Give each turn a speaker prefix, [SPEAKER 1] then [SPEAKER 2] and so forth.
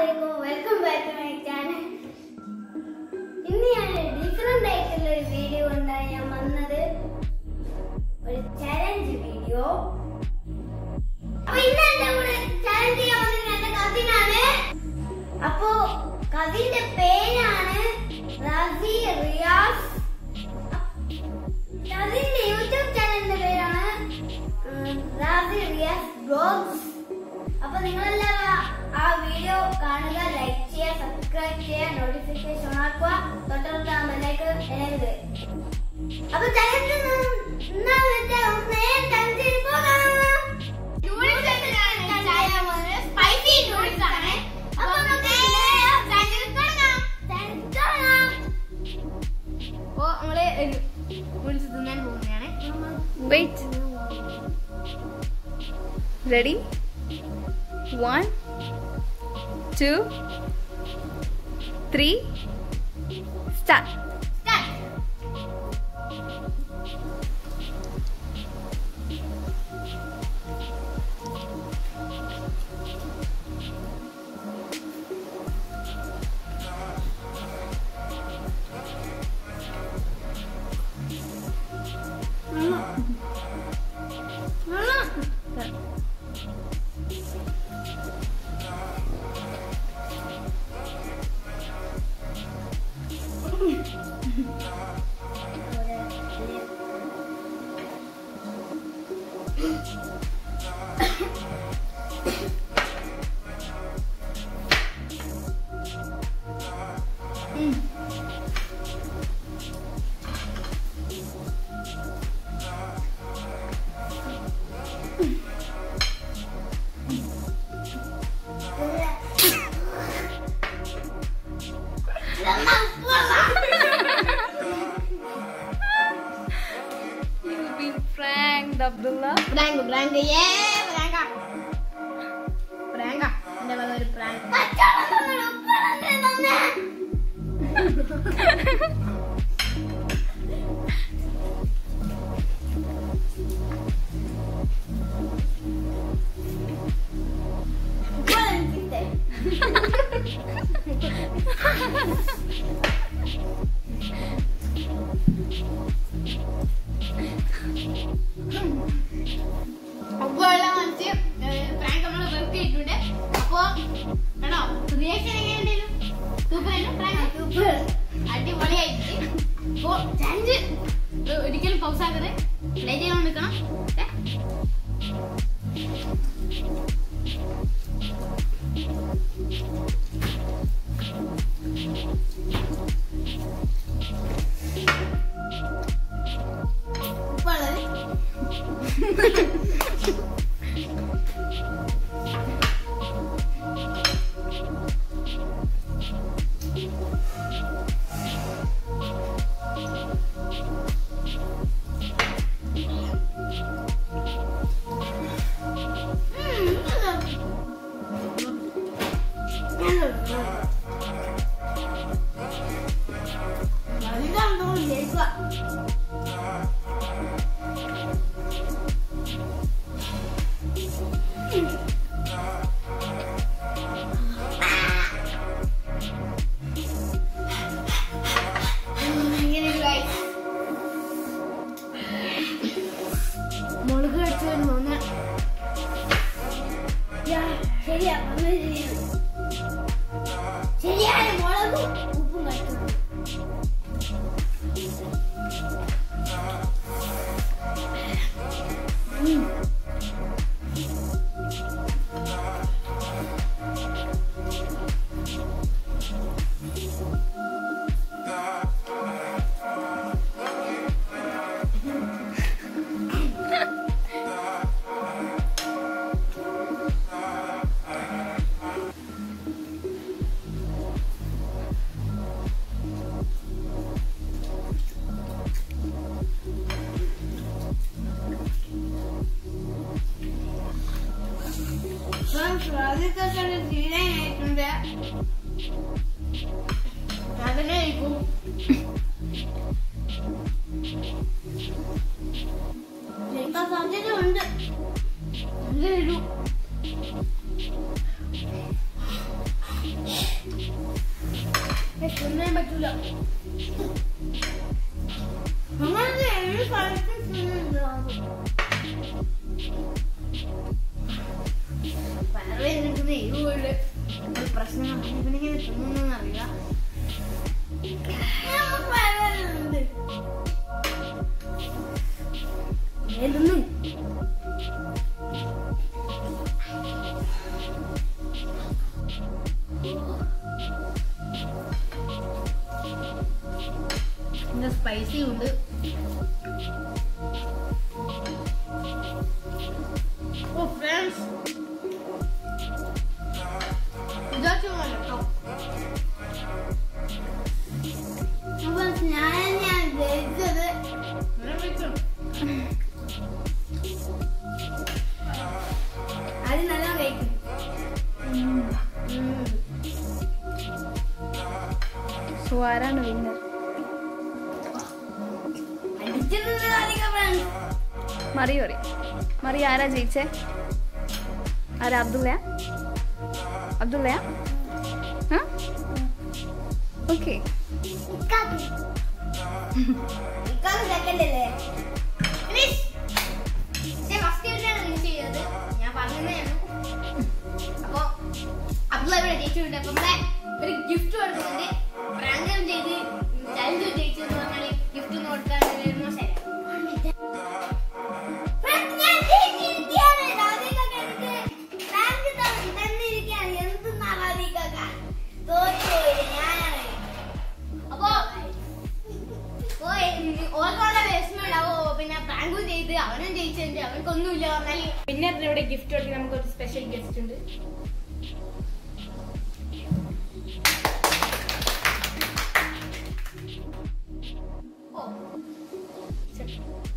[SPEAKER 1] അസ്സലാമലൈക്കും welcome back to my channel ഇന്ന് ഞാൻ ഡിഫറെന്റ് ആയിട്ടുള്ള ഒരു വീഡിയോ കൊണ്ടാണ് ഞാൻ വന്നത് ഒരു ചലഞ്ച് വീഡിയോ അപ്പൊ ഇന്ന് എന്റെ കൂടെ ചലഞ്ച് ചെയ്യാൻ വന്നത് എന്റെ കസിനാണ് അപ്പോ കസിന്റെ പേരാണ് റസി റിയാസ് കസിന്റെ യൂട്യൂബ് ചാനലിന്റെ പേരാണ് ഉം, റാസി റിയാസ് ബ്ലോഗ്സ് അപ്പൊ നിങ്ങളെല്ലാവരും ആ വീഡിയോ കാണുക ലൈക്ക് ചെയ്യുക സബ്സ്ക്രൈബ് ചെയ്യുക നോട്ടിഫിക്കേഷൻ ഓണാക്കുക തൊട്ടടുത്ത ബെല്ലൈക്കൺ എനേബിൾ അപ്പൊ ചലഞ്ച് എന്താന്ന് വെച്ചാൽ നമുക്ക് നേരെ ചലഞ്ചിൽ പോകാം സ്പൈസി നൂഡിൽസ് ആണ് അപ്പൊ നമുക്ക് ചലഞ്ചിൽ തുടങ്ങാം ചലഞ്ച് തുടങ്ങാം
[SPEAKER 2] അപ്പോ നമ്മള് നൂഡിൽസ് തിന്നാൻ പോകുന്നതാണ് wait ready one two three start
[SPEAKER 1] Start.
[SPEAKER 2] Prank Abdulla
[SPEAKER 1] prank prank ഏ പ്രാങ്ക
[SPEAKER 2] പ്രാങ്ക എന്റെ വക ഒരു പ്രാങ്ക്
[SPEAKER 1] അപ്പൊ എല്ലാം മനസ്സിൽ പ്രാങ്ക് നമ്മൾ വർക്ക് ചെയ്തിട്ടുണ്ട് അപ്പൊ കേട്ടോ റിയാക്ഷൻ എങ്ങനെയുണ്ടായിരുന്നു സൂപ്പർ പ്രാങ്ക് സൂപ്പർ അടിപൊളിയായിട്ട് അപ്പൊ ചാൻസ് ഒരിക്കലും പൗസ് ആക്കരുത് പ്ലേ ചെയ്യാൻ നിൽക്കണം ഏ? ഉപ്പുള്ളത്
[SPEAKER 2] മുളക് കഴിച്ചു വരുന്ന
[SPEAKER 1] ശരിയാ പറഞ്ഞത് ശരിയാണ് ശരിയാണ് മുളകും ഉപ്പും കഴിക്കുന്നത്
[SPEAKER 2] ആദ്യത്തെ തീരാനായിട്ടുണ്ട് അതിനെ ഇപ്പം
[SPEAKER 1] ജയിക്കാൻ സാധ്യതയുണ്ട്
[SPEAKER 2] നല്ലൊരു പറ്റൂല
[SPEAKER 1] അങ്ങനെ ഏഴ് കളിച്ച് തിന്നുന്നുണ്ടോ?
[SPEAKER 2] പയറ് എനിക്ക് എരിവുണ്ട് ഒരു പ്രശ്നമാണ് ഇവനിങ്ങനെ തിന്നൊന്നും അറിയില്ല
[SPEAKER 1] ഞാൻ പറയുന്നുണ്ട്.
[SPEAKER 2] ഏതൊന്നും പിന്നെ സ്പൈസി ഉണ്ട് ഓ ഫ്രണ്ട്സ് വിചാരിച്ചു കേട്ടോ
[SPEAKER 1] അപ്പൊ ഞാൻ ഞാൻ ജയിച്ചത്
[SPEAKER 2] അങ്ങനെ വെച്ചു
[SPEAKER 1] അത് നല്ല കഴിക്കും
[SPEAKER 3] സോ ആരാണ് വിന്നർ
[SPEAKER 1] അടിച്ചിട്ടുണ്ട് അധികം friends.
[SPEAKER 3] മറി പറയും മറി ആരാ ജയിച്ചേ ആരാ അബ്ദുള്ളയാ അബ്ദുള്ളയാ ഓക്കെ
[SPEAKER 1] ഇക്കാക്ക്. ഇക്കാക്ക് second അല്ലേ?
[SPEAKER 2] ഫിനിഷ് ഞാൻ ഫസ്റ്റ് ഇവരെയാണ് ഫിനിഷ് ചെയ്തത് ഞാൻ പറഞ്ഞതേ ഉള്ളൂ അപ്പൊ അബ്ദുള്ള ഇവിടെ ജയിച്ചിട്ടുണ്ട് അപ്പൊ നമ്മളെ ഒരു ഗിഫ്റ്റ് കൊടുക്കുന്നുണ്ട് പ്രാങ്കം ചെയ്ത് ചലഞ്ച് ജയിച്ചു എന്ന് പറഞ്ഞാൽ ഗിഫ്റ്റ് ഒന്നും കൊടുക്കാണ്ടിരുന്നു ശരി
[SPEAKER 1] Friends, ഞാൻ ജയിച്ചിരിക്കുകയാണ്. രാധികക്ക് എനിക്ക് rank തന്ന് തന്നിരിക്കുകയാണ്. എന്തെന്നാ രാധികക്ക? തോറ്റുപോയി. ഞാനാണ്.
[SPEAKER 2] അപ്പൊ ഓർക്കുള്ള വിഷമം ഉണ്ടാവോ പിന്നെ പ്രാങ്കും ചെയ്ത് അവനും ജയിച്ചിട്ടുണ്ട് അവനക്കൊന്നുമില്ല പറഞ്ഞാൽ പിന്നെ ഇവിടെ ഗിഫ്റ്റ് കൊടുക്കാൻ നമുക്ക് ഒരു സ്പെഷ്യൽ ഗസ്റ്റ് ഉണ്ട് ഓ ശരി.